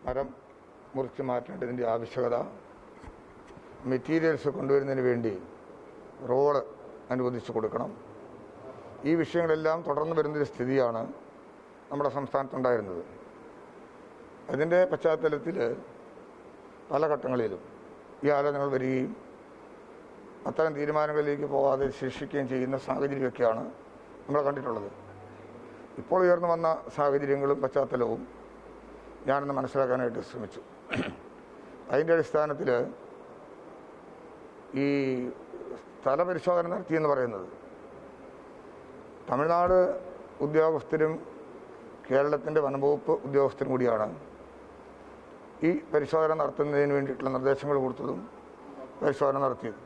മരം മുറിച്ച് മാറ്റേണ്ടതിൻ്റെ ആവശ്യകത മെറ്റീരിയൽസ് കൊണ്ടുവരുന്നതിന് വേണ്ടി റോഡ് അനുവദിച്ചു കൊടുക്കണം ഈ വിഷയങ്ങളെല്ലാം തുടർന്ന് വരുന്നൊരു സ്ഥിതിയാണ് നമ്മുടെ സംസ്ഥാനത്തുണ്ടായിരുന്നത് അതിൻ്റെ പശ്ചാത്തലത്തിൽ പല ഘട്ടങ്ങളിലും ഈ ആലോചനകൾ വരികയും അത്തരം തീരുമാനങ്ങളിലേക്ക് പോകാതെ ശിക്ഷിക്കുകയും ചെയ്യുന്ന സാഹചര്യമൊക്കെയാണ് നമ്മൾ കണ്ടിട്ടുള്ളത് ഇപ്പോൾ ഉയർന്നു വന്ന സാഹചര്യങ്ങളും പശ്ചാത്തലവും ഞാനൊന്ന് മനസ്സിലാക്കാനായിട്ട് ശ്രമിച്ചു അതിൻ്റെ അടിസ്ഥാനത്തിൽ ഈ സ്ഥലപരിശോധന നടത്തിയെന്ന് പറയുന്നത് തമിഴ്നാട് ഉദ്യോഗസ്ഥരും കേരളത്തിൻ്റെ വനംവകുപ്പ് ഉദ്യോഗസ്ഥരും കൂടിയാണ് ഈ പരിശോധന നടത്തുന്നതിന് വേണ്ടിയിട്ടുള്ള നിർദ്ദേശങ്ങൾ കൊടുത്തതും പരിശോധന നടത്തിയത്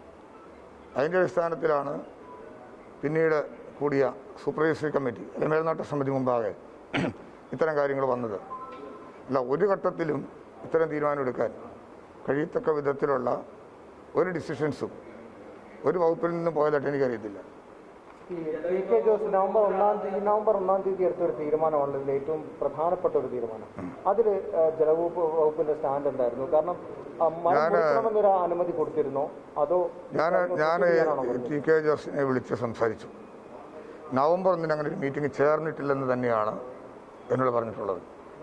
അതിൻ്റെ അടിസ്ഥാനത്തിലാണ് പിന്നീട് കൂടിയ സൂപ്പർവൈസറി കമ്മിറ്റി അല്ലെങ്കിൽ മേൽനോട്ട സമിതി മുമ്പാകെ ഇത്തരം കാര്യങ്ങൾ വന്നത് അല്ല ഒരു ഘട്ടത്തിലും ഇത്തരം തീരുമാനമെടുക്കാൻ കഴിയത്തക്ക വിധത്തിലുള്ള ഒരു ഡിസിഷൻസും ഒരു വകുപ്പിൽ നിന്നും പോയതായിട്ട് എനിക്കറിയത്തില്ല ഈ പി കെ ജോസ് നവംബർ ഒന്നാം തീയതി നവംബർ ഒന്നാം തീയതി എടുത്ത ഒരു തീരുമാനമാണ് ഇതിൽ ഏറ്റവും പ്രധാനപ്പെട്ട ഒരു തീരുമാനം അതിൽ ജലവകുപ്പ് വകുപ്പിന്റെ സ്റ്റാൻഡ് എന്തായിരുന്നു കാരണം ആ, മരം ഞാന് മുറിക്കണമെന്നൊരു അനുമതി കൊടുത്തിരുന്നോ അതോ ഞാൻ ഞാൻ ചെയ്യാനാണോ പറഞ്ഞത്? ടി കെ ജോസിനെ വിളിച്ച് സംസാരിച്ചു നവംബർ ഒന്നിന് അങ്ങനെ ഒരു മീറ്റിംഗ് ചേർന്നിട്ടില്ലെന്ന് തന്നെയാണ് എന്നോട് പറഞ്ഞിട്ടുള്ളത്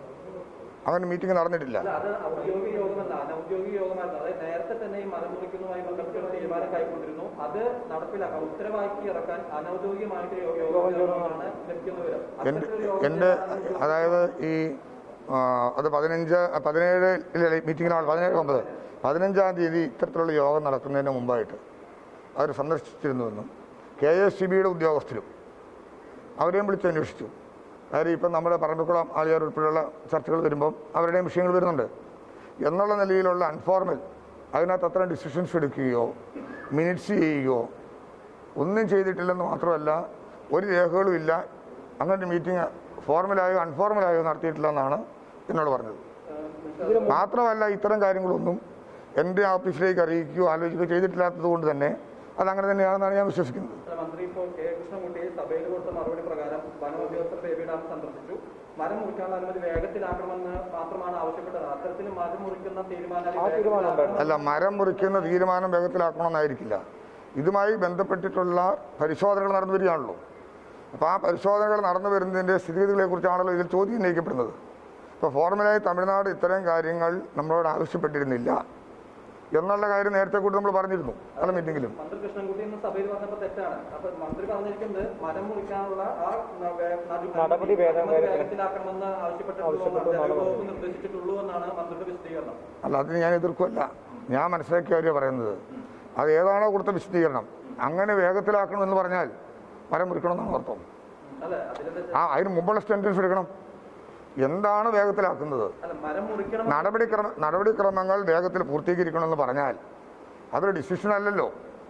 അങ്ങനെ മീറ്റിംഗ് നടന്നിട്ടില്ല അല്ല, അത് ഔദ്യോഗിക യോഗമല്ല അനൗദ്യോഗിക യോഗമല്ല അതായത് നേരത്തെ തന്നെ ഈ മരം മുറിക്കുന്നതുമായി ബന്ധപ്പെട്ട ഒരു തീരുമാനം കൈക്കൊണ്ടിരുന്നു അത് നടപ്പിലാക്കാൻ ഉത്തരവാക്കി ഇറക്കാൻ അനൗദ്യോഗികമായിട്ട് യോഗ- യോഗം ചേർന്നതാണ് ലഭിക്കുന്ന വിവരം എൻ്റെ അത്തരത്തിലൊരു യോഗം എൻ്റെ ചേരാൻ അതായത് ഈ ആ, അത് പതിനഞ്ച് പതിനേഴ് മീറ്റിങ്ങിനാണ് പതിനേഴ് ഒമ്പത് പതിനഞ്ചാം തീയതി ഇത്തരത്തിലുള്ള യോഗം നടക്കുന്നതിന് മുമ്പായിട്ട് അവർ സന്ദർശിച്ചിരുന്നുവെന്നും കെ എസ് സി ബിയുടെ ഉദ്യോഗസ്ഥരും അവരെയും വിളിച്ച് അന്വേഷിച്ചു കാര്യം ഇപ്പം നമ്മുടെ പറമ്പിക്കുളം ആളിയാർ ഉൾപ്പെടെയുള്ള ചർച്ചകൾ വരുമ്പം അവരുടെയും വിഷയങ്ങൾ വരുന്നുണ്ട് എന്നുള്ള നിലയിലുള്ള അൺഫോർമൽ അതിനകത്ത് അത്തരം ഡിസിഷൻസ് എടുക്കുകയോ മിനിറ്റ്സ് ചെയ്യുകയോ ഒന്നും ചെയ്തിട്ടില്ലെന്ന് മാത്രമല്ല ഒരു രേഖകളും ഇല്ല അങ്ങനെ ഒരു മീറ്റിംഗ് ഫോർമലായോ അൺഫോർമലായോ നടത്തിയിട്ടില്ലെന്നാണ് എന്നോട് പറഞ്ഞത് മാത്രമല്ല ഇത്തരം കാര്യങ്ങളൊന്നും എൻ്റെ ഓഫീസിലേക്ക് അറിയിക്കുകയോ ആലോചിക്കുകയോ ചെയ്തിട്ടില്ലാത്തത് കൊണ്ട് തന്നെ അതങ്ങനെ തന്നെയാണെന്നാണ് ഞാൻ വിശ്വസിക്കുന്നത് ചില മന്ത്രി ഇപ്പോൾ കെ കൃഷ്ണൻകുട്ടി സഭയിൽ കൊടുത്ത മറുപടി പ്രകാരം വനം ഉദ്യോഗസ്ഥർ ബേബി ഡാം സന്ദർശിച്ചു മരം മുറിക്കാനുള്ള അനുമതി വേഗത്തിലാക്കണമെന്ന് മാത്രമാണ് ആവശ്യപ്പെട്ടത് അത്തരത്തിൽ മരം മുറിക്കുന്ന തീരുമാനം ആ തീരുമാനം ഉണ്ടായിരുന്നു. അല്ല മരം മുറിക്കുന്ന തീരുമാനം വേഗത്തിലാക്കണമെന്നായിരിക്കില്ല ഇതുമായി ബന്ധപ്പെട്ടിട്ടുള്ള പരിശോധനകൾ നടന്നു വരികയാണല്ലോ അപ്പോൾ ആ പരിശോധനകൾ നടന്നു വരുന്നതിൻ്റെ സ്ഥിതിഗതികളെക്കുറിച്ചാണല്ലോ ഇതിൽ ചോദ്യം ഉന്നയിക്കപ്പെടുന്നത് ഇപ്പോൾ ഫോർമലായി തമിഴ്നാട് ഇത്തരം കാര്യങ്ങൾ നമ്മളോട് ആവശ്യപ്പെട്ടിരുന്നില്ല എന്നുള്ള കാര്യം നേരത്തെ കൂടി നമ്മൾ പറഞ്ഞിരുന്നു പല മീറ്റിങ്ങിലും മന്ത്രി കൃഷ്ണൻകുട്ടി ഇന്ന് സഭയിൽ പറഞ്ഞപ്പോൾ തെറ്റാണ് അപ്പൊ മന്ത്രി പറഞ്ഞിരിക്കുന്നത് മരം മുറിക്കാനുള്ള ആ ന- വേ- നടു- നടപടി വേഗം- അനുമതി വേഗത്തിൽ- വേഗത്തിലാക്കണമെന്ന് ആവശ്യപ്പെട്ടിട്ടുള്ളൂ ആവശ്യപ്പെട്ടു എന്നാണ് എന്നാണ് വകുപ്പ് നിർദ്ദേശിച്ചിട്ടുള്ളൂ എന്നാണ് മന്ത്രിയുടെ വിശദീകരണം അല്ല അതിന് ഞാൻ എതിർക്കുമല്ല ഞാൻ മനസ്സിലാക്കിയ കാര്യമാണ് പറയുന്നത് അത് ഏതാണോ കൊടുത്ത വിശദീകരണം അങ്ങനെ വേഗത്തിലാക്കണമെന്ന് പറഞ്ഞാൽ മരം മുറിക്കണമെന്നാണ് അർത്ഥം അല്ലെ അതിലെ ആ അതിന് മുമ്പുള്ള സ്റ്റെൻറ്റൻസ് എടുക്കണം എന്താണ് വേഗത്തിലാക്കുന്നത് അല്ല മരം മുറിക്കണം നടപടിക്രമ നടപടിക്രമങ്ങൾ വേഗത്തിൽ പൂർത്തീകരിക്കണമെന്ന് പറഞ്ഞാൽ അതൊരു ഡിസിഷൻ അല്ലല്ലോ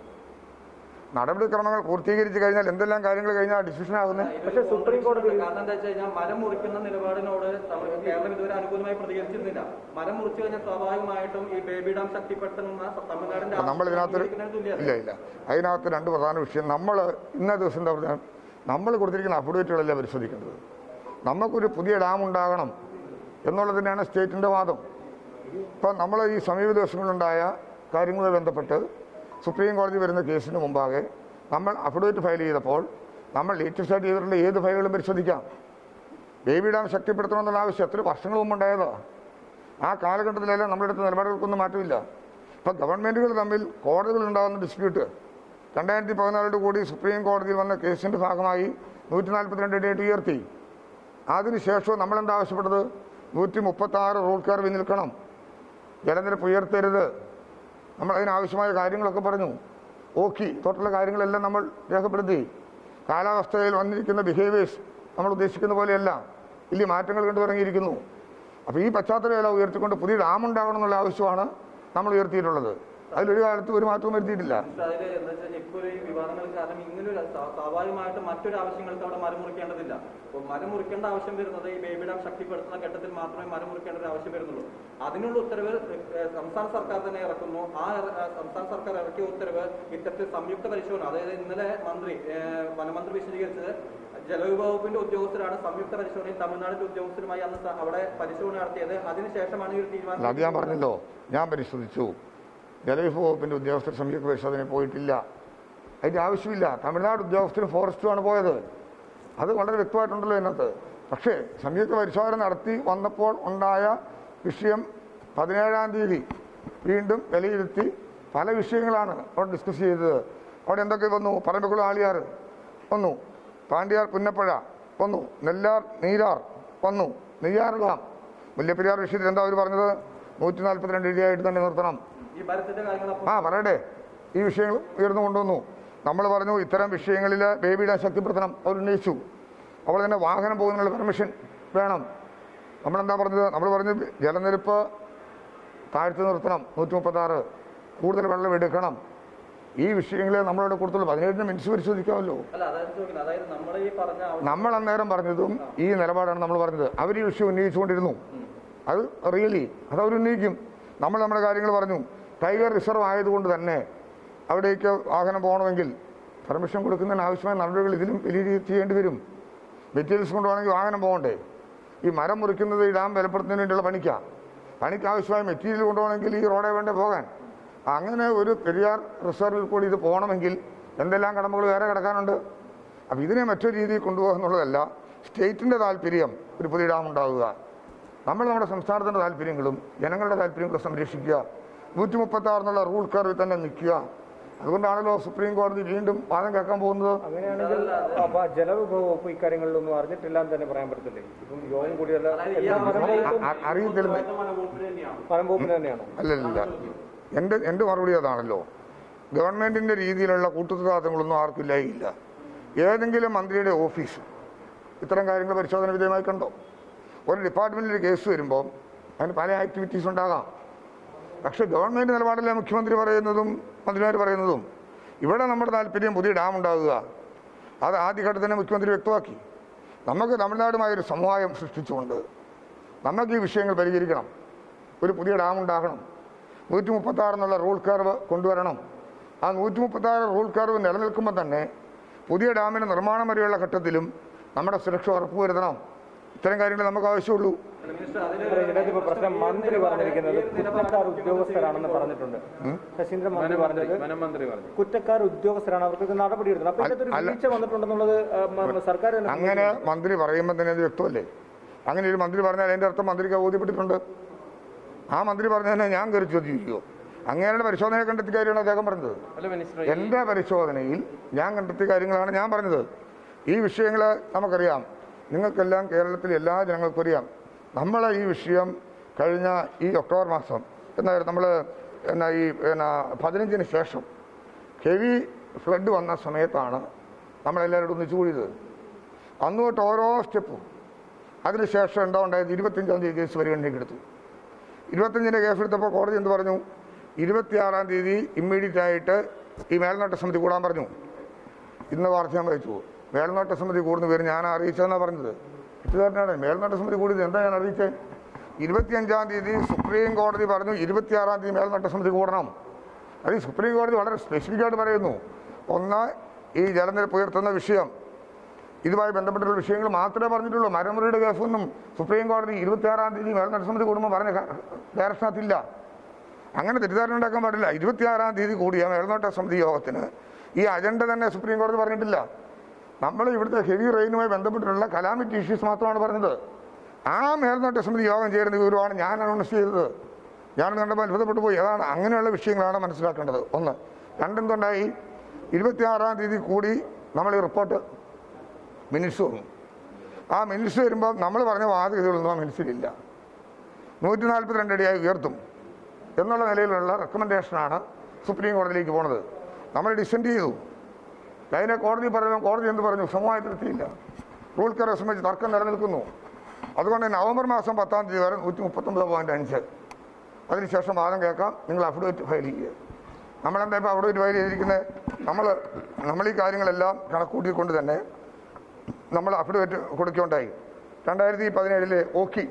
നടപടിക്രമങ്ങൾ പൂർത്തീകരിച്ച് കഴിഞ്ഞാൽ എന്തെല്ലാം കാര്യങ്ങൾ കഴിഞ്ഞാൽ ഡിസിഷൻ ആകുന്നത് പക്ഷേ സുപ്രീം കോടതി കാരണം എന്താ വെച്ച് കഴിഞ്ഞാൽ മരം മുറിക്കുന്ന നിലപാടിനോട് തമിഴ് കേരളം ഇതുവരെ അനുകൂലമായി പ്രതികരിച്ചിരുന്നില്ല മരം മുറിച്ചു കഴിഞ്ഞാൽ സ്വാഭാവികമായിട്ടും ഈ ബേബി ഡാം ശക്തിപ്പെടുത്തുന്ന തമിഴ്നാടിന്റെ അപ്പം നമ്മൾ ഇതിനകത്തൊരു ആവശ്യം തുല്യത ഇല്ല ഇല്ല അതിനകത്ത് രണ്ട് പ്രധാന വിഷയം നമ്മൾ ഇന്ന ദിവസം എന്താ പറഞ്ഞാൽ നമ്മൾ കൊടുത്തിരിക്കുന്ന അഫിഡവിറ്റുകളല്ല പരിശോധിക്കേണ്ടത് നമുക്കൊരു പുതിയ ഡാം ഉണ്ടാകണം എന്നുള്ളത് തന്നെയാണ് സ്റ്റേറ്റിൻ്റെ വാദം ഇപ്പം നമ്മൾ ഈ സമീപ ദിവസങ്ങളിലുണ്ടായ കാര്യങ്ങളുമായി ബന്ധപ്പെട്ട് സുപ്രീം കോടതി വരുന്ന കേസിന് മുമ്പാകെ നമ്മൾ അഫിഡവിറ്റ് ഫയൽ ചെയ്തപ്പോൾ നമ്മൾ ലേറ്റസ്റ്റ് ആയിട്ട് ചെയ്തിട്ടുള്ള ഏത് ഫയലുകളും പരിശോധിക്കാം ബേബി ഡാം ശക്തിപ്പെടുത്തണമെന്നുള്ള ആവശ്യം എത്ര വർഷങ്ങൾ മുമ്പുണ്ടായതാണ് ആ കാലഘട്ടത്തിലെല്ലാം നമ്മളെടുത്ത നിലപാടുകൾക്കൊന്നും മാറ്റമില്ല ഇപ്പം ഗവൺമെൻറ്റുകൾ തമ്മിൽ കോടതികൾ ഉണ്ടാകുന്ന ഡിസ്പ്യൂട്ട് രണ്ടായിരത്തി പതിനാലോട് കൂടി സുപ്രീം കോടതിയിൽ വന്ന കേസിൻ്റെ ഭാഗമായി നൂറ്റി നാൽപ്പത്തിരണ്ട് ഡേറ്റ് ഉയർത്തി അതിനുശേഷവും നമ്മളെന്താ ആവശ്യപ്പെട്ടത് നൂറ്റി മുപ്പത്താറ് റൂൾ കർവ് നിൽക്കണം ജലനിരപ്പ് ഉയർത്തരുത് നമ്മൾ അതിനാവശ്യമായ കാര്യങ്ങളൊക്കെ പറഞ്ഞു ഓക്കി തൊട്ടുള്ള കാര്യങ്ങളെല്ലാം നമ്മൾ രേഖപ്പെടുത്തി കാലാവസ്ഥയിൽ വന്നിരിക്കുന്ന ബിഹേവിയേഴ്സ് നമ്മൾ ഉദ്ദേശിക്കുന്ന പോലെയല്ല വലിയ മാറ്റങ്ങൾ കണ്ടു തുടങ്ങിയിരിക്കുന്നു അപ്പോൾ ഈ പശ്ചാത്തലമെല്ലാം ഉയർത്തിക്കൊണ്ട് പുതിയ ഡാം ഉണ്ടാകണം എന്നുള്ള ആവശ്യമാണ് നമ്മൾ ഉയർത്തിയിട്ടുള്ളത് അതിലൊരു കാലത്ത് ഒരു മാറ്റവും വരുത്തിയിട്ടില്ല അതിൽ എന്താ വെച്ചാൽ ഇപ്പോൾ ഒരു വിവാദങ്ങൾ കാരണം ഇങ്ങനെ ഒരു സ്വാ- സ്വാഭാവികമായിട്ട് മറ്റൊരു ആവശ്യങ്ങൾക്ക് അവിടെ മരം മുറിക്കേണ്ടതില്ല അപ്പോൾ മരം മുറിക്കേണ്ട ആവശ്യം വരുന്നത് ഈ ബേബി ഡാം ശക്തിപ്പെടുത്തുന്ന ഘട്ടത്തിൽ മാത്രമേ മരം മുറിക്കേണ്ട ഒരു ആവശ്യം വരുന്നുള്ളൂ അതിനുള്ള ഉത്തരവ് ഏഹ്, സംസ്ഥാന സർക്കാർ തന്നെ ഇറക്കുന്നു ആ ഇറ- ആ സംസ്ഥാന സർക്കാർ ഇറക്കിയ ഉത്തരവ് ഇത്തരത്തിൽ സംയുക്ത പരിശോധന അതായത് ഇന്നലെ മന്ത്രി ഏഹ്, വനമന്ത്രി വിശദീകരിച്ചത് ജലവിഭവ വകുപ്പിന്റെ ഉദ്യോഗസ്ഥരാണ് സംയുക്ത പരിശോധനയിൽ തമിഴ്നാടിന്റെ ഉദ്യോഗസ്ഥരുമായി അന്ന് സ- അവിടെ പരിശോധന നടത്തിയത് അതിനുശേഷമാണ് ഈ ഒരു അല്ല, തീരുമാനം അത് ഞാൻ പറഞ്ഞല്ലോ ഞാൻ പരിശോധിച്ചു ജലവിഭവ വകുപ്പിൻ്റെ ഉദ്യോഗസ്ഥർ സംയുക്ത പരിശോധനയിൽ പോയിട്ടില്ല അതിൻ്റെ ആവശ്യമില്ല തമിഴ്നാട് ഉദ്യോഗസ്ഥരും ഫോറസ്റ്റുമാണ് പോയത് അത് വളരെ വ്യക്തമായിട്ടുണ്ടല്ലോ ഇതിനകത്ത് പക്ഷേ സംയുക്ത പരിശോധന നടത്തി വന്നപ്പോൾ ഉണ്ടായ വിഷയം പതിനേഴാം തീയതി വീണ്ടും വിലയിരുത്തി പല വിഷയങ്ങളാണ് അവിടെ ഡിസ്കസ് ചെയ്തത് അവിടെ എന്തൊക്കെ വന്നു പറമ്പക്കുളം ആളിയാർ വന്നു പാണ്ഡ്യാർ പുന്നപ്പുഴ വന്നു നെല്ലാർ നീരാർ വന്നു നെയ്യാർ ഡാം മുല്ലപ്പെരിയാർ വിഷയത്തിൽ എന്താ അവർ പറഞ്ഞത് നൂറ്റി നാൽപ്പത്തിരണ്ട് ഇടിയായിട്ട് തന്നെ നിർത്തണം ഈ മരത്തിന്റെ കാര്യങ്ങൾ അപ്പോൾ ആ പറയട്ടെ ഈ വിഷയങ്ങൾ ഉയർന്നു കൊണ്ടുവന്നു നമ്മൾ പറഞ്ഞു ഇത്തരം വിഷയങ്ങളിൽ ബേബിയുടെ ശക്തിപ്പെടുത്തണം അവർ ഉന്നയിച്ചു അപ്പോൾ തന്നെ വാഹനം പോകുന്നതിനുള്ള പെർമിഷൻ വേണം നമ്മളെന്താ പറഞ്ഞത് നമ്മൾ പറഞ്ഞത് ജലനിരപ്പ് താഴ്ത്തി നിർത്തണം നൂറ്റി മുപ്പത്താറ് കൂടുതൽ വെള്ളം എടുക്കണം ഈ വിഷയങ്ങളിൽ നമ്മളോട് കൊടുത്തുള്ളൂ പതിനേഴിന് മിനിറ്റ്സ് പരിശോധിക്കാമല്ലോ അല്ല അതായത് ചോദിക്കുന്നത് അതായത് നമ്മൾ ഈ പറഞ്ഞ ആവശ്യം- നമ്മൾ അന്നേരം പറഞ്ഞതും ഈ നിലപാടാണ് നമ്മൾ പറഞ്ഞത് അവർ ഈ വിഷയം ഉന്നയിച്ചുകൊണ്ടിരുന്നു അത് റിയലി അത് അവർ ഉന്നയിക്കും നമ്മൾ നമ്മുടെ കാര്യങ്ങൾ പറഞ്ഞു ടൈഗർ റിസർവ് ആയതുകൊണ്ട് തന്നെ അവിടേക്ക് വാഹനം പോകണമെങ്കിൽ പെർമിഷൻ കൊടുക്കുന്നതിന് ആവശ്യമായ നടപടികൾ ഇതിലും വലിയ രീതിയിൽ ചെയ്യേണ്ടി വരും മെറ്റീരിയൽസ് കൊണ്ടുപോകണമെങ്കിൽ വാഹനം പോകണ്ടേ ഈ മരം മുറിക്കുന്നത് ഈ ഡാം ബലപ്പെടുത്തുന്നതിന് വേണ്ടിയുള്ള പണിക്കാണ് പണിക്ക് ആവശ്യമായ മെറ്റീരിയൽ കൊണ്ടുപോകണമെങ്കിൽ ഈ റോഡേ വേണ്ടേ പോകാൻ അങ്ങനെ ഒരു പെരിയാർ റിസർവിൽ കൂടി ഇത് പോകണമെങ്കിൽ എന്തെല്ലാം കടമകൾ വേറെ കിടക്കാനുണ്ട് അപ്പോൾ ഇതിനെ മറ്റൊരു രീതിയിൽ കൊണ്ടുപോകുക എന്നുള്ളതല്ല സ്റ്റേറ്റിൻ്റെ താല്പര്യം ഒരു പുതിയ ഡാം ഉണ്ടാവുക നമ്മൾ നമ്മുടെ സംസ്ഥാനത്തിൻ്റെ താല്പര്യങ്ങളും ജനങ്ങളുടെ താല്പര്യങ്ങളും സംരക്ഷിക്കുക നൂറ്റി മുപ്പത്താറ് എന്നുള്ള റൂൾ കർവിൽ തന്നെ നിൽക്കുക അതുകൊണ്ടാണല്ലോ സുപ്രീം കോടതി വീണ്ടും വാദം കേൾക്കാൻ പോകുന്നത് അങ്ങനെയാണെങ്കിൽ അപ്പൊ ജലവിഭവ വകുപ്പ് ഇക്കാര്യങ്ങളിലൊന്നും അറിഞ്ഞിട്ടില്ല എന്ന് തന്നെ പറയാൻ പറ്റത്തില്ലേ ഇപ്പം യോഗം കൂടിയല്ല അതായത് ഈ എല്ലാം വനം വകുപ്പും അ- അറിയത്തില്ല വകുപ്പിന് തന്നെയാണ് വനം വകുപ്പിന് തന്നെയാണോ അല്ലല്ല എൻ്റെ എൻ്റെ മറുപടി അതാണല്ലോ ഗവൺമെൻറ്റിൻ്റെ രീതിയിലുള്ള കൂട്ടുത്തരവാദിത്തങ്ങളൊന്നും ആർക്കും ഇല്ലായില്ല ഏതെങ്കിലും മന്ത്രിയുടെ ഓഫീസ് ഇത്തരം കാര്യങ്ങൾ പരിശോധന വിധേയമായി കണ്ടോ ഒരു ഡിപ്പാർട്ട്മെൻറ്റിൽ കേസ് വരുമ്പോൾ അതിന് പല ആക്ടിവിറ്റീസ് ഉണ്ടാകാം പക്ഷേ ഗവൺമെൻറ് നിലപാടിലെ മുഖ്യമന്ത്രി പറയുന്നതും മന്ത്രിമാർ പറയുന്നതും ഇവിടെ നമ്മുടെ താല്പര്യം പുതിയ ഡാം ഉണ്ടാകുക അത് ആദ്യഘട്ടത്തിൽ തന്നെ മുഖ്യമന്ത്രി വ്യക്തമാക്കി നമുക്ക് തമിഴ്നാടുമായൊരു സമവായം സൃഷ്ടിച്ചുകൊണ്ട് നമുക്ക് ഈ വിഷയങ്ങൾ പരിഹരിക്കണം ഒരു പുതിയ ഡാം ഉണ്ടാകണം നൂറ്റി മുപ്പത്താറ് എന്നുള്ള റൂൾ കർവ് കൊണ്ടുവരണം ആ നൂറ്റി മുപ്പത്താറ് റൂൾ കർവ് നിലനിൽക്കുമ്പോൾ തന്നെ പുതിയ ഡാമിന് നിർമ്മാണം വരെയുള്ള ഘട്ടത്തിലും നമ്മുടെ സുരക്ഷ ഉറപ്പുവരുത്തണം ഇത്തരം കാര്യങ്ങൾ നമുക്ക് ആവശ്യമുള്ളൂ മിനിസ്റ്റർ അതിന് ഇതിനകത്ത് പ്രശ്നം മന്ത്രി പറഞ്ഞിരിക്കുന്നത് കുറ്റക്കാർ ഉദ്യോഗസ്ഥരാണെന്ന് പറഞ്ഞിട്ടുണ്ട് ശശീന്ദ്രൻ മന്ത്രി പറഞ്ഞത് വനമന്ത്രി പറഞ്ഞു കുറ്റക്കാർ ഉദ്യോഗസ്ഥരാണ് അവർക്ക് നടപടി എടുക്കണം അപ്പൊ ഇതിനകത്ത് ഒരു അല്ല. വീഴ്ച വന്നിട്ടുണ്ടെന്നുള്ളത് ആ, മ- മ- സർക്കാർ തന്നെ അങ്ങനെ മന്ത്രി പറയുമ്പോൾ തന്നെ അത് വ്യക്തമല്ലേ അങ്ങനെ ഒരു മന്ത്രി പറഞ്ഞാൽ അതിൻ്റെ അർത്ഥം മന്ത്രിക്ക് ബോധ്യപ്പെട്ടിട്ടുണ്ട് ആ മന്ത്രി പറഞ്ഞതിനെ ഞാൻ കയറി ചോദിക്കുമോ അങ്ങനെയുള്ള പരിശോധനയെ കണ്ടെത്തിയ കാര്യമാണ് അദ്ദേഹം പറഞ്ഞത് അല്ല മിനിസ്റ്റർ എൻ്റെ പരിശോധനയിൽ ഞാൻ കണ്ടെത്തിയ കാര്യങ്ങളാണ് ഞാൻ പറഞ്ഞത് ഈ വിഷയങ്ങൾ നമുക്കറിയാം നിങ്ങൾക്കെല്ലാം കേരളത്തിലെ എല്ലാ ജനങ്ങൾക്കും അറിയാം നമ്മൾ ഈ വിഷയം കഴിഞ്ഞ ഈ ഒക്ടോബർ മാസം എന്നായിരുന്നു നമ്മൾ എന്നാ ഈ എന്നാ പതിനഞ്ചിന് ശേഷം ഹെവി ഫ്ലഡ് വന്ന സമയത്താണ് നമ്മളെല്ലാവരും ഒന്നിച്ചു കൂടിയത് അന്ന് തൊട്ട് ഓരോ സ്റ്റെപ്പും അതിനുശേഷം എന്താ ഉണ്ടായത് ഇരുപത്തഞ്ചാം തീയതി കേസ് പരിഗണനയ്ക്ക് എടുത്തു ഇരുപത്തഞ്ചിൻ്റെ കേസ് എടുത്തപ്പോൾ കോടതി എന്ത് പറഞ്ഞു ഇരുപത്തിയാറാം തീയതി ഇമ്മീഡിയറ്റ് ആയിട്ട് ഈ മേൽനോട്ട സമിതി കൂടാൻ പറഞ്ഞു ഇന്ന് വാർത്ത ഞാൻ വായിച്ചു മേൽനോട്ട സമിതി കൂടുന്ന പേര് ഞാൻ അറിയിച്ചതെന്നാണ് പറഞ്ഞത് തെറ്റുകാരനാണ് മേൽനോട്ട സമിതി കൂടിയത് എന്താ ഞാൻ അറിയിച്ചത് ഇരുപത്തിയഞ്ചാം തീയതി സുപ്രീം കോടതി പറഞ്ഞു ഇരുപത്തിയാറാം തീയതി മേൽനോട്ട സമിതി കൂടണം അത് ഈ സുപ്രീം കോടതി വളരെ സ്പെസിഫിക് ആയിട്ട് പറയുന്നു ഒന്ന് ഈ ജലനിരപ്പ് ഉയർത്തുന്ന വിഷയം ഇതുമായി ബന്ധപ്പെട്ടുള്ള വിഷയങ്ങൾ മാത്രമേ പറഞ്ഞിട്ടുള്ളൂ മരമുറിയുടെ കേസൊന്നും സുപ്രീം കോടതി ഇരുപത്തിയാറാം തീയതി മേൽനോട്ട സമിതി കൂടുമ്പോൾ പറഞ്ഞ ഡയറക്ഷനകത്തില്ല അങ്ങനെ തെറ്റിദ്ധാരണ ഉണ്ടാക്കാൻ പാടില്ല ഇരുപത്തിയാറാം തീയതി കൂടിയ മേൽനോട്ട സമിതി യോഗത്തിന് ഈ അജണ്ട തന്നെ സുപ്രീം കോടതി പറഞ്ഞിട്ടില്ല നമ്മൾ ഇവിടുത്തെ ഹെവി റെയിനുമായി ബന്ധപ്പെട്ടിട്ടുള്ള കലാമിറ്റി ഇഷ്യൂസ് മാത്രമാണ് പറഞ്ഞത് ആ മേൽനോട്ട സമിതി യോഗം ചേരുന്ന വിവരമാണ് ഞാൻ അനൗൺസ് ചെയ്തത് ഞാൻ കണ്ടപ്പോൾ അത്ഭുതപ്പെട്ടു പോയി അതാണ് അങ്ങനെയുള്ള വിഷയങ്ങളാണ് മനസ്സിലാക്കേണ്ടത് ഒന്ന് രണ്ടെന്തുണ്ടായി ഇരുപത്തിയാറാം തീയതി കൂടി നമ്മൾ ഈ റിപ്പോർട്ട് മിനിറ്റ്സ് വന്നു ആ മിനിറ്റ്സ് വരുമ്പോൾ നമ്മൾ പറഞ്ഞ വാദഗതികളൊന്നും ആ മിനിറ്റ്സിലില്ല നൂറ്റി നാൽപ്പത്തിരണ്ട് അടിയായി ഉയർത്തും എന്നുള്ള നിലയിലുള്ള റെക്കമെൻഡേഷനാണ് സുപ്രീം കോടതിയിലേക്ക് പോണത് നമ്മൾ ഡിസെൻഡ് ചെയ്തു അതിനെ കോടതി പറയുമ്പോൾ കോടതി എന്ത് പറഞ്ഞു സമവായത്തിലെത്തിയില്ല റൂൾ കയറെ സംബന്ധിച്ച് തർക്കം നിലനിൽക്കുന്നു അതുകൊണ്ട് നവംബർ മാസം പത്താം തീയതി വരെ നൂറ്റി മുപ്പത്തൊമ്പത് പോയിൻറ്റ് അഞ്ച് അതിനുശേഷം വാദം കേൾക്കാം നിങ്ങൾ അഫിഡവിറ്റ് ഫയൽ ചെയ്യുക നമ്മളെന്താ ഇപ്പോൾ അഫിഡവിറ്റ് ഫയൽ ചെയ്തിരിക്കുന്നത് നമ്മൾ നമ്മൾ ഈ കാര്യങ്ങളെല്ലാം കണക്കൂട്ടിക്കൊണ്ട് തന്നെ നമ്മൾ അഫിഡവിറ്റ് കൊടുക്കുകയുണ്ടായി രണ്ടായിരത്തി പതിനേഴിലെ ഓക്കി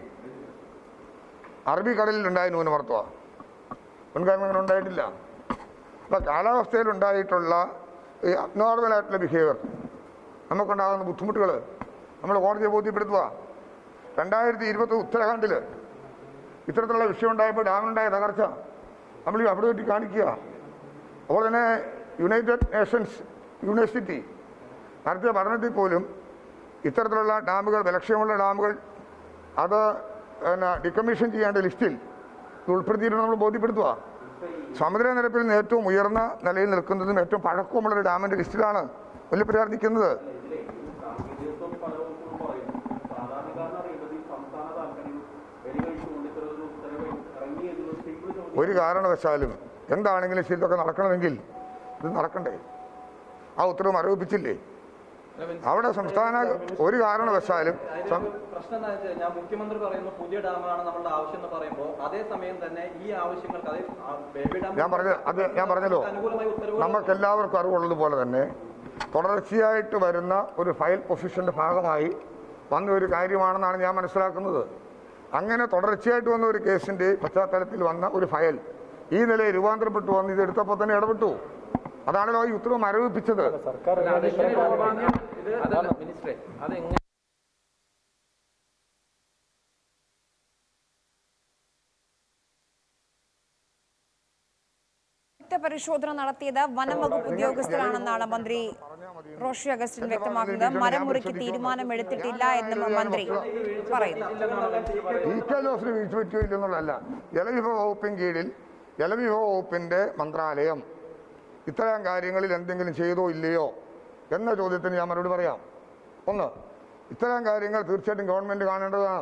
അറബിക്കടലിൽ ഉണ്ടായ ന്യൂനമർത്തവ മുൻകാലം അങ്ങനെ ഉണ്ടായിട്ടില്ല അപ്പോൾ കാലാവസ്ഥയിൽ ഉണ്ടായിട്ടുള്ള ഈ അബ്നോർമൽ ആയിട്ടുള്ള ബിഹേവിയർ നമുക്കുണ്ടാകുന്ന ബുദ്ധിമുട്ടുകൾ നമ്മൾ കോടതിയെ ബോധ്യപ്പെടുത്തുക രണ്ടായിരത്തി ഇരുപത്തി ഉത്തരാഖണ്ഡിൽ ഇത്തരത്തിലുള്ള വിഷയം ഉണ്ടായപ്പോൾ ഡാമിനുണ്ടായ തകർച്ച നമ്മൾ ഈ അവിടെ പറ്റി കാണിക്കുക അതുപോലെ തന്നെ യുണൈറ്റഡ് നേഷൻസ് യൂണിവേഴ്സിറ്റി നടത്തിയ പഠനത്തിൽ പോലും ഇത്തരത്തിലുള്ള ഡാമുകൾ വിലക്ഷയമുള്ള ഡാമുകൾ അത് പിന്നെ ഡിക്കമ്മീഷൻ ചെയ്യേണ്ട ലിസ്റ്റിൽ ഇത് ഉൾപ്പെടുത്തിയിട്ട് നമ്മൾ ബോധ്യപ്പെടുത്തുക സമുദ്രനിരപ്പിൽ നിന്ന് ഏറ്റവും ഉയർന്ന നിലയിൽ നിൽക്കുന്നതും ഏറ്റവും പഴക്കമുള്ള ഒരു ഡാമിൻ്റെ ലിസ്റ്റിലാണ് മുല്ലപ്പെരിയാർ നിൽക്കുന്നത് സാങ്കേതികത്വം പല വകുപ്പുകളും പറയുന്നു സാധാരണക്കാരൻ അറിയേണ്ടത് ഈ സംസ്ഥാന താല്പര്യം വെടികഴിച്ചുകൊണ്ട് ഇത്തരമൊരു ഉത്തരവ് ഇറങ്ങി എന്നുള്ളത് സിമ്പിൾ ചോദ്യം ഒരു കാരണവശാലും എന്താണെങ്കിലും ശരി ഇതൊക്കെ നടക്കണമെങ്കിൽ ഇത് നടക്കണ്ടേ ആ ഉത്തരവ് മരവിപ്പിച്ചില്ലേ അവിടെ സംസ്ഥാന ഒരു കാരണവശാലും സം- അതിലൊരു പ്രശ്നം എന്താ വെച്ചാൽ ഞാൻ മുഖ്യമന്ത്രി പറയുന്നു പുതിയ ഡാമാണ് നമ്മളുടെ ആവശ്യം എന്ന് പറയുമ്പോൾ അതേസമയം തന്നെ ഈ ആവശ്യങ്ങൾക്ക് അതേ ആ ബേബി ഡാം ഞാൻ പറഞ്ഞ അത് ഞാൻ പറഞ്ഞല്ലോ അനുകൂലമായി ഉത്തരവ് നമുക്കെല്ലാവർക്കും അറിവുള്ളതുപോലെ തന്നെ തുടർച്ചയായിട്ട് വരുന്ന ഒരു ഫയൽ പൊസിഷന്റെ ഭാഗമായി വന്ന ഒരു കാര്യമാണെന്നാണ് ഞാൻ മനസ്സിലാക്കുന്നത് അങ്ങനെ തുടർച്ചയായിട്ട് വന്ന ഒരു കേസിന്റെ പശ്ചാത്തലത്തിൽ വന്ന ഒരു ഫയൽ ഈ നിലയിൽ രൂപാന്തരപ്പെട്ടു വന്ന് ഇത് എടുത്തപ്പോൾ തന്നെ ഇടപെട്ടു അതാണല്ലോ ഈ ഉത്തരവ് മരവിപ്പിച്ചത് സർക്കാർ അതെങ്ങനെ രൂപാന്തരം അതല്ല മിനിസ്റ്ററെ അതെങ്ങനെ പരിശോധന നടത്തിയത് വനംവകുപ്പ് ഉദ്യോഗസ്ഥരാണെന്നാണ് മന്ത്രി റോഷി അഗസ്റ്റിൻ വ്യക്തമാക്കുന്നത് മരം മുറിക്ക് തീരുമാനമെടുത്തിട്ടില്ല എന്നും മന്ത്രി പറയുന്നു ഇ കെ ജോസിന് വീഴ്ച പറ്റിയോ ഇല്ലെന്നുള്ളതല്ല ജലവിഭവ വകുപ്പിൻ കീഴിൽ ജലവിഭവ വകുപ്പിന്റെ മന്ത്രാലയം ഇത്തരം കാര്യങ്ങളിൽ എന്തെങ്കിലും ചെയ്തോ ഇല്ലയോ എന്ന ചോദ്യത്തിന് ഞാൻ മറുപടി പറയാം ഒന്ന് ഇത്തരം കാര്യങ്ങൾ തീർച്ചയായിട്ടും ഗവൺമെന്റ് കാണേണ്ടതാണ്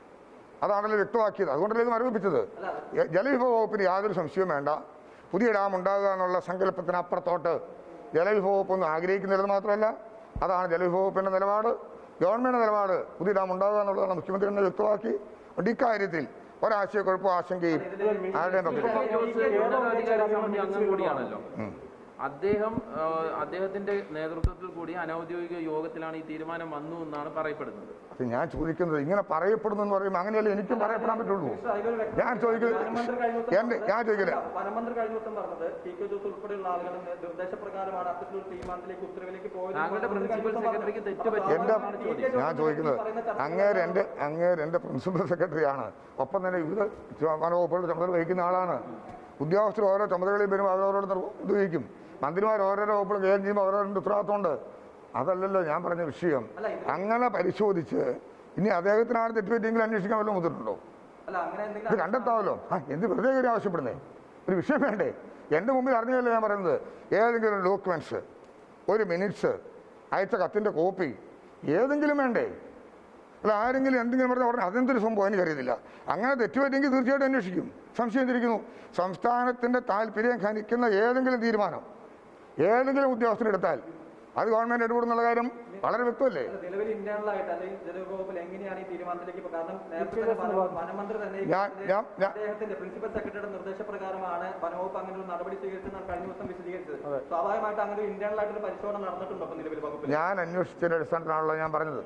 അതാണല്ലോ വ്യക്തമാക്കിയത് അതുകൊണ്ടല്ലേ ഇത് മരവിപ്പിച്ചത് എ- ജലവിഭവ വകുപ്പിന് യാതൊരു സംശയവും വേണ്ട പുതിയ ഡാം ഉണ്ടാകുക എന്നുള്ള സങ്കല്പത്തിനപ്പുറത്തോട്ട് ജലവിഭവ വകുപ്പ് ഒന്നും ആഗ്രഹിക്കുന്നില്ലെന്ന് മാത്രമല്ല അതാണ് ജലവിഭവ വകുപ്പിന്റെ നിലപാട് ഗവൺമെന്റ് നിലപാട് പുതിയ ഡാം ഉണ്ടാകുക എന്നുള്ളതാണ് മുഖ്യമന്ത്രി തന്നെ വ്യക്തമാക്കി അതുകൊണ്ട് ഇക്കാര്യത്തിൽ ഒരാശയക്കുഴപ്പമോ ആശങ്കയും ആരുടെയും പക്കലില്ല ജോസ് ഉന്നതാധികാര സമിതി അംഗം കൂടിയാണല്ലോ അദ്ദേഹം ആ, അദ്ദേഹത്തിന്റെ നേതൃത്വത്തിൽ കൂടി അനൗദ്യോഗിക യോഗത്തിലാണ് ഈ തീരുമാനം വന്നു എന്നാണ് പറയപ്പെടുന്നത് അത് ഞാൻ ചോദിക്കുന്നത് ഇങ്ങനെ പറയപ്പെടുന്നു എന്ന് പറയുമ്പോൾ അങ്ങനെയല്ലേ എനിക്കും പറയപ്പെടാൻ പറ്റുള്ളൂ ഞാൻ ചോദിക്കുന്നത് എന്റെ ഞാൻ ചോദിക്കില്ല വനമന്ത്രി കഴിഞ്ഞ ദിവസം പറഞ്ഞത് ടി കെ ജോസ് ഉൾപ്പെടെയുള്ള ആളുകളുടെ നിർദ്ദേശപ്രകാരമാണ് അത്തരത്തിലൊരു തീരുമാനത്തിലേക്ക് ഉത്തരവിലേക്ക് പോയത് താങ്കളുടെ പ്രിൻസിപ്പൽ സെക്രട്ടറിക്ക് തെറ്റ് എന്റെ പറ്റിയെന്നാണ് ചോദ്യം ഞാൻ ചോദിക്കുന്നത് അങ്ങേര് എൻ്റെ അങ്ങേര് എൻ്റെ പ്രിൻസിപ്പൽ സെക്രട്ടറിയാണ് ഒപ്പം തന്നെ വിവിധ ചു- വനവകുപ്പുകളുടെ ചുമതല വഹിക്കുന്ന ആളാണ് ഉദ്യോഗസ്ഥർ ഓരോ ചുമതലകളിൽ വരുമ്പോൾ അവരവരോട് നിർ- ഇത് വഹിക്കും മന്ത്രിമാർ ഓരോരോ വകുപ്പുകൾ കൈകാര്യം ചെയ്യുമ്പോൾ അവരവരുടെ ഉത്തരവാദിത്തമുണ്ട് അതല്ലല്ലോ ഞാൻ പറഞ്ഞ വിഷയം അങ്ങനെ പരിശോധിച്ച് ഇനി അദ്ദേഹത്തിനാണ് തെറ്റുപറ്റിയെങ്കിൽ അന്വേഷിക്കാൻ വല്ലതും മുതിർന്നുണ്ടോ അല്ല അങ്ങനെ ഇത് എന്തെങ്കിലും കണ്ടെത്താമല്ലോ ആ എന്ത് വെറുതെ കാര്യം ആവശ്യപ്പെടുന്നേ ഒരു വിഷയം വേണ്ടേ എൻ്റെ മുമ്പിൽ അറിഞ്ഞതല്ലേ ഞാൻ പറയുന്നത് ഏതെങ്കിലും ഒരു ഡോക്യുമെന്റ്സ് ഒരു മിനിറ്റ്സ് അയച്ച കത്തിൻ്റെ കോപ്പി ഏതെങ്കിലും വേണ്ടേ അല്ല ആരെങ്കിലും എന്തെങ്കിലും പറഞ്ഞാൽ ഉടനെ അതെന്തൊരു സംഭവം എനിക്കറിയുന്നില്ല അങ്ങനെ തെറ്റുപറ്റെങ്കിൽ തീർച്ചയായിട്ടും അന്വേഷിക്കും സംശയം തിരിക്കുന്നു സംസ്ഥാനത്തിൻ്റെ താല്പര്യം ഖനിക്കുന്ന ഏതെങ്കിലും തീരുമാനം ഏതെങ്കിലും ഉദ്യോഗസ്ഥനെടുത്താൽ അത് ഗവൺമെൻറ് ഇടപെടുന്നുള്ള കാര്യം വളരെ വ്യക്തമല്ലേ നിലവിൽ ഇന്റേണൽ ആയിട്ട് അല്ലെങ്കിൽ ജലവകുപ്പിൽ എങ്ങനെയാണ് ഈ തീരുമാനത്തിലേക്ക് പോ- കാരണം നേരത്തെ തന്നെ വന- വനമന്ത്രി തന്നെ ഈ ഞാൻ- കാര്യത്തിൽ ഞാൻ- ഞാൻ- അദ്ദേഹത്തിന്റെ പ്രിൻസിപ്പൽ സെക്രട്ടറിയുടെ നിർദ്ദേശപ്രകാരമാണ് വനവകുപ്പ് അങ്ങനെ ഒരു നടപടി സ്വീകരിച്ചെന്നാണ് കഴിഞ്ഞ ദിവസം വിശദീകരിച്ചത് സ്വാഭാവികമായിട്ട് അങ്ങനെ ഒരു ഇന്റേണൽ ആയിട്ടൊരു പരിശോധന നടന്നിട്ടുണ്ടോ അപ്പൊ നിലവിൽ വകുപ്പിൽ ഞാൻ അന്വേഷിച്ചതിൻ്റെ അടിസ്ഥാനത്തിലാണല്ലോ ഞാൻ പറഞ്ഞത്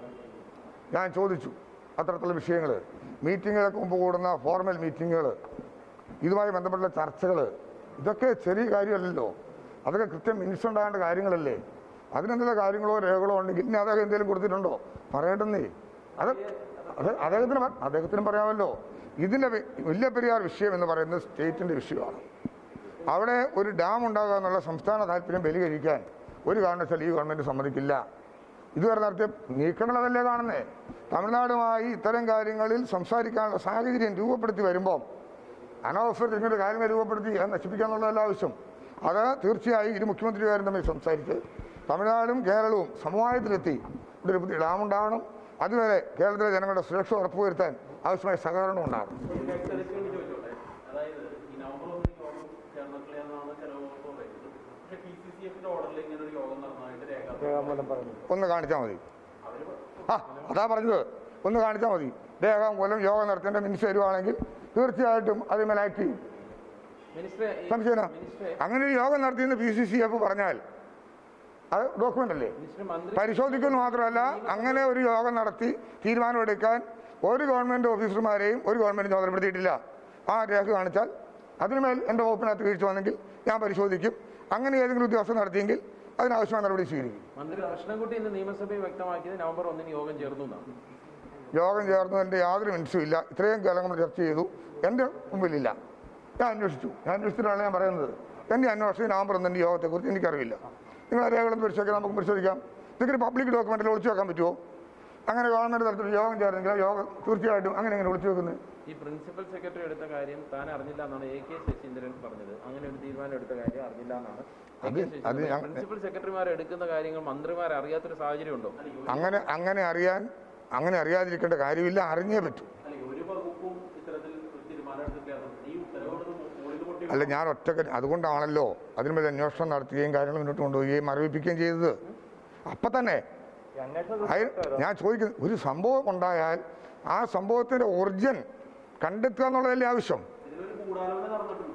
ഞാൻ ചോദിച്ചു അത്തരത്തിലുള്ള വിഷയങ്ങൾ മീറ്റിങ്ങുകൾക്ക് മുമ്പ് കൂടുന്ന ഫോർമൽ മീറ്റിങ്ങുകൾ ഇതുമായി ബന്ധപ്പെട്ട ചർച്ചകൾ ഇതൊക്കെ ചെറിയ കാര്യമല്ലല്ലോ അതൊക്കെ കൃത്യം മിനിറ്റ്സ് ഉണ്ടാകേണ്ട കാര്യങ്ങളല്ലേ അതിനെന്തെങ്കിലും കാര്യങ്ങളോ രേഖകളോ ഉണ്ടെങ്കിൽ ഇനി അദ്ദേഹം എന്തെങ്കിലും കൊടുത്തിട്ടുണ്ടോ പറയണ്ടെന്നേ അത് അത് അദ്ദേഹത്തിന് പ- അദ്ദേഹത്തിനും പറയാമല്ലോ ഇതിൻ്റെ വി- മുല്ലപ്പെരിയാർ വിഷയം എന്ന് പറയുന്നത് സ്റ്റേറ്റിൻ്റെ വിഷയമാണ് അവിടെ ഒരു ഡാം ഉണ്ടാകുക എന്നുള്ള സംസ്ഥാന താല്പര്യം ബലികഴിക്കാൻ ഒരു കാരണവശാലും ഈ ഗവൺമെൻറ് സമ്മതിക്കില്ല ഇതുവരെ നടത്തിയ നീക്കങ്ങളതല്ലേ കാണുന്നേ തമിഴ്നാടുമായി ഇത്തരം കാര്യങ്ങളിൽ സംസാരിക്കാനുള്ള സാഹചര്യം രൂപപ്പെടുത്തി വരുമ്പോൾ അനവസരത്തിൽ ഇങ്ങനെ കാര്യങ്ങൾ രൂപപ്പെടുത്തി അത് നശിപ്പിക്കാന്നുള്ളതല്ല ആവശ്യം അത് തീർച്ചയായും ഇരു മുഖ്യമന്ത്രിമാരും തമ്മിൽ സംസാരിച്ച് തമിഴ്നാടും കേരളവും സമവായത്തിലെത്തി ഇവിടെ ഒരു പുതിയ ഡാം ഉണ്ടാകണം അതുവരെ കേരളത്തിലെ ജനങ്ങളുടെ സുരക്ഷ ഉറപ്പുവരുത്താൻ ആവശ്യമായ സഹകരണം ഉണ്ടാകണം ചോദിച്ചോട്ടെ അതായത് ഈ നവംബർ ഒന്നിന് യോഗം ചേർന്നിട്ടില്ലെന്നാണ് ചില വകുപ്പ് പറയുന്നത് പക്ഷേ പി സി സി എഫിന്റെ ഓർഡറിൽ ഇങ്ങനെ ഒരു യോഗം നടന്നതായിട്ട് രേഖ രേഖാമൂലം പറഞ്ഞു ഒന്ന് കാണിച്ചാൽ മതി ആ അതാ പറഞ്ഞത് ഒന്ന് കാണിച്ചാൽ മതി രേഖാമൂലം യോഗം നടത്തേണ്ട മിനിസ് വരുവാണെങ്കിൽ തീർച്ചയായിട്ടും അതിന്മേൽ ആക്ട് ചെയ്യും മിനിസ്റ്ററെ ഈ- സംശയന മിനിസ്റ്ററെ അങ്ങനെ ഒരു യോഗം നടത്തിയെന്ന് പി സി സി എഫ് പറഞ്ഞാൽ അത് ഡോക്യുമെന്റ് അല്ലേ മിനിസ്റ്റർ മന്ത്രി പരിശോധിക്കുന്നു മാത്രമല്ല അങ്ങനെ ഒരു യോഗം നടത്തി തീരുമാനമെടുക്കാൻ ഒരു ഗവൺമെന്റ് ഓഫീസർമാരെയും ഒരു ഗവൺമെന്റ് ചുമതലപ്പെടുത്തിയിട്ടില്ല ആ രേഖ കാണിച്ചാൽ അതിനുമേൽ എൻ്റെ വകുപ്പിനകത്ത് വീഴ്ച വന്നെങ്കിൽ ഞാൻ പരിശോധിക്കും അങ്ങനെ ഏതെങ്കിലും ഉദ്യോഗസ്ഥർ നടത്തിയെങ്കിൽ അതിനാവശ്യമായ നടപടി സ്വീകരിക്കും മന്ത്രി കൃഷ്ണൻകുട്ടി ഇന്ന് നിയമസഭയിൽ വ്യക്തമാക്കിയത് നവംബർ ഒന്നിന് യോഗം ചേർന്നു എന്നാണ് യോഗം ചേർന്നതിൻ്റെ യാതൊരു മിനിറ്റ്സും ഇല്ല ഇത്രയും കാലം നമ്മൾ ചർച്ച ചെയ്തു എൻ്റെ മുമ്പിലില്ല ഞാൻ അന്വേഷിച്ചു ഞാൻ അന്വേഷിച്ചിട്ടാണ് ഞാൻ പറയുന്നത് എൻ്റെ അന്വേഷണം നവംബർ ഒന്നിൻ്റെ യോഗത്തെക്കുറിച്ച് എനിക്കറിയില്ല നിങ്ങൾ രേഖകളൊന്ന് പരിശോധിക്കാം നമുക്ക് പരിശോധിക്കാം ഇതൊക്കെ പബ്ലിക് ഡോക്യുമെൻറ്റിൽ ഒളിച്ചു വെക്കാൻ പറ്റുമോ അങ്ങനെ ഗവൺമെൻറ് തലത്തിൽ യോഗം ചേർന്നെങ്കിൽ ആ യോഗം തീർച്ചയായിട്ടും അങ്ങനെ എങ്ങനെ ഒളിച്ചു വെക്കുന്നത് ഈ പ്രിൻസിപ്പൽ സെക്രട്ടറി എടുത്ത കാര്യം താൻ അറിഞ്ഞില്ല എന്നാണ് എ കെ ശശീന്ദ്രൻ പറഞ്ഞത് അങ്ങനെ ഒരു തീരുമാനം എടുത്ത കാര്യം അറിഞ്ഞില്ല എന്നാണ് അത് അത് ഞാൻ- പ്രിൻസിപ്പൽ സെക്രട്ടറിമാർ എടുക്കുന്ന കാര്യങ്ങൾ മന്ത്രിമാർ അറിയാത്തൊരു സാഹചര്യം ഉണ്ടോ അങ്ങനെ അങ്ങനെ അറിയാൻ അങ്ങനെ അറിയാതിരിക്കേണ്ട കാര്യമില്ല അറിഞ്ഞേ പറ്റൂ അല്ലെങ്കിൽ ഒരു വകുപ്പും ഇത്തരത്തിൽ ഒരു തീരുമാനം എടുത്തിട്ടില്ല ഈ ഉത്തരവോട് മുകളിൽ പൊട്ടി അല്ല ഞാൻ ഒറ്റക്ക് അതുകൊണ്ടാണല്ലോ അതിനുമേൽ അന്വേഷണം നടത്തുകയും കാര്യങ്ങൾ മുന്നോട്ട് കൊണ്ടുപോവുകയും മരവിപ്പിക്കുകയും ചെയ്തത് അപ്പം തന്നെ അയ- ഞാൻ ചോദിക്കുന്നത് ഒരു സംഭവം ഉണ്ടായാൽ ആ സംഭവത്തിൻ്റെ ഒറിജിൻ കണ്ടെത്തുക എന്നുള്ളതല്ലേ ആവശ്യം ഇതിലൊരു ഗൂഢാലോചന നടന്നിട്ടുണ്ടോ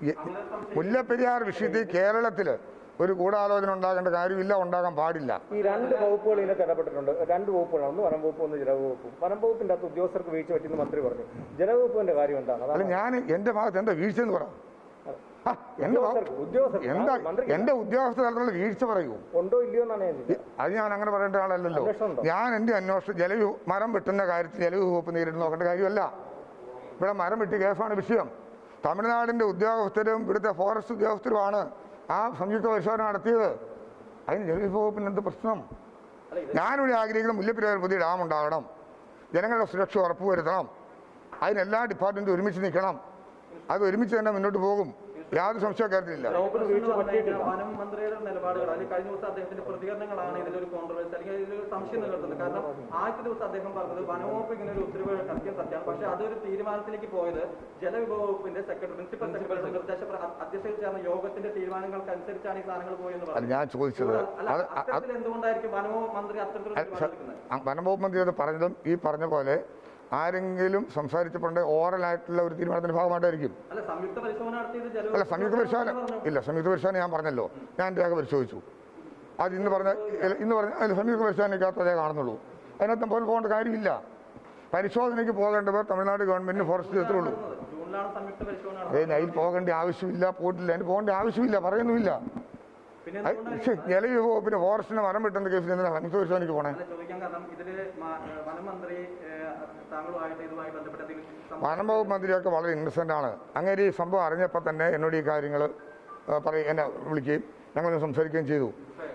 ഈ മുല്ലപ്പെരിയാർ വിഷയത്തിൽ കേരളത്തിൽ ഒരു ഗൂഢാലോചന ഉണ്ടാകേണ്ട കാര്യമില്ല ഉണ്ടാകാൻ പാടില്ല ഈ രണ്ട് വകുപ്പുകൾ ഇതിനകത്ത് ഇടപെട്ടിട്ടുണ്ട് രണ്ട് വകുപ്പുകളാണ് ഒന്ന് വനം വകുപ്പ് ഒന്ന് ജലവകുപ്പും വനം വകുപ്പിന്റെ അകത്ത് ഉദ്യോഗസ്ഥർക്ക് വീഴ്ച പറ്റിയെന്ന് മന്ത്രി പറഞ്ഞു ജലവകുപ്പിന്റെ കാര്യം എന്താണ് അല്ല അതാണ് ഞാൻ എൻ്റെ ഭാഗത്ത് എന്താ വീഴ്ച എന്ന് പറ ആ, എൻ്റെ ഭാഗത്ത് ഉദ്യോഗസ്ഥർക്ക് ഉദ്യോഗസ്ഥർക്ക് എന്താ മന്ത്രി എൻ്റെ ഉദ്യോഗസ്ഥ തലത്തിലുള്ള വീഴ്ച പറയൂ ഉണ്ടോ ഇല്ലയോ എന്നാണ് ഞാൻ ചോദിച്ചത് അത് ഞാൻ അങ്ങനെ പറയേണ്ട ആളല്ലല്ലോ അന്വേഷണം ഉണ്ടോ? ഞാൻ എൻ്റെ അന്വേഷണം ജലവി മരം വെട്ടുന്ന കാര്യത്തിൽ ജലവി വകുപ്പ് നേരിട്ട് നോക്കേണ്ട കാര്യമല്ല ഇവിടെ മരം വെട്ടി കേസാണ് വിഷയം തമിഴ്നാടിൻ്റെ ഉദ്യോഗസ്ഥരും ഇവിടുത്തെ ഫോറസ്റ്റ് ഉദ്യോഗസ്ഥരുമാണ് ആ സംയുക്ത പരിശോധന നടത്തിയത് അതിന് ജലവി വകുപ്പിന് എന്ത് പ്രശ്നം ഞാനിവിടെ ആഗ്രഹിക്കുന്ന മുല്ലപ്പെരിയാർ പുതിയ ഡാം ഉണ്ടാകണം ജനങ്ങളുടെ സുരക്ഷ ഉറപ്പുവരുത്തണം അതിന് എല്ലാ ഡിപ്പാർട്ട്മെൻറ്റും ഒരുമിച്ച് നിൽക്കണം അത് ഒരുമിച്ച് തന്നെ മുന്നോട്ട് പോകും യാതൊരു സംശയ കാര്യത്തിലില്ല വകുപ്പിന് വീഴ്ച പറ്റിയിട്ടില്ല വനം മന്ത്രിയുടെ നിലപാടുകൾ അല്ലെങ്കിൽ കഴിഞ്ഞ ദിവസം അദ്ദേഹത്തിന്റെ പ്രതികരണങ്ങളാണ് ഇതിലൊരു കോൺട്രവേഴ്സി അല്ലെങ്കിൽ ഇതിലൊരു സംശയം നിലനിർത്തുന്നത് കാരണം ആദ്യത്തെ ദിവസം അദ്ദേഹം പറഞ്ഞത് വനവകുപ്പ് ഇങ്ങനെ ഒരു ഉത്തരവ് ഇറക്കിയ സത്യമാണ് പക്ഷേ അതൊരു തീരുമാനത്തിലേക്ക് പോയത് ജലവിഭവ വകുപ്പിന്റെ സെക്രട്ടറി പ്രിൻസിപ്പൽ സെക്രട്ടറി നിർദ്ദേശ അധ്യക്ഷയിൽ ചേർന്ന യോഗത്തിന്റെ തീരുമാനങ്ങൾക്കനുസരിച്ചാണ് ഈ സാധനങ്ങൾ പോയെന്ന് അത് പറഞ്ഞു ഞാൻ ചോദിച്ചത് അല്ല അത് അത് അത്തരത്തിൽ എന്തുകൊണ്ടായിരിക്കും വനവകുപ്പ് മന്ത്രി അത്തരത്തിലുള്ള അല്ല, തീരുമാനം എടുക്കുന്നത് ആ വനംവകുപ്പ് മന്ത്രി അത് പറഞ്ഞതും ഈ പറഞ്ഞ പോലെ ആരെങ്കിലും സംസാരിച്ചപ്പോണ്ട് ഓറലായിട്ടുള്ള ഒരു തീരുമാനത്തിന്റെ ഭാഗമായിട്ടായിരിക്കും അല്ല സംയുക്ത പരിശോധന നടത്തിയത് ജല അല്ല സംയുക്ത പരിശോധന ഇല്ല സംയുക്ത പരിശോധന ഞാൻ പറഞ്ഞല്ലോ ഞാൻ രേഖ പരിശോധിച്ചു അത് ഇന്ന് പറഞ്ഞ ഇല്ല, ഇന്ന് പറഞ്ഞ അല്ല സംയുക്ത പരിശോധനയ്ക്കകത്ത് അതേ കാണുന്നുള്ളൂ അതിനകത്ത് പോലെ പോകേണ്ട കാര്യമില്ല പരിശോധനയ്ക്ക് പോകേണ്ടവർ തമിഴ്നാട് ഗവൺമെന്റിന് ഫോറസ്റ്റ് എത്തുള്ളൂ ജൂണിലാണ് സംയുക്ത പരിശോധന അതേ അതിൽ പോകേണ്ട ആവശ്യമില്ല പോയിട്ടില്ല അതിന് പോകേണ്ട ആവശ്യമില്ല പറയുന്നുമില്ല പിന്നെ അത് പക്ഷേ ജലവിഭവ വകുപ്പിന് ഫോറസ്റ്റിന് മരം വെട്ടുന്ന കേസിൽ എന്തിനാ സംയുക്ത പരിശോധനയ്ക്ക് പോണേ അല്ല ചോദിക്കാൻ കാരണം ഇതില് മ- ഏഹ് വനമന്ത്രി ഏഹ് താങ്കളുമായിട്ട് ഇതുമായി ബന്ധപ്പെട്ട എന്തെങ്കിലും സം- വനം വകുപ്പ് മന്ത്രിയൊക്കെ വളരെ ഇന്നസെൻ്റ് ആണ് അങ്ങനെ ഈ സംഭവം അറിഞ്ഞപ്പോൾ തന്നെ എന്നോട് ഈ കാര്യങ്ങൾ പറയും എന്നെ വിളിക്കുകയും ഞങ്ങളൊന്ന് സംസാരിക്കുകയും ചെയ്തു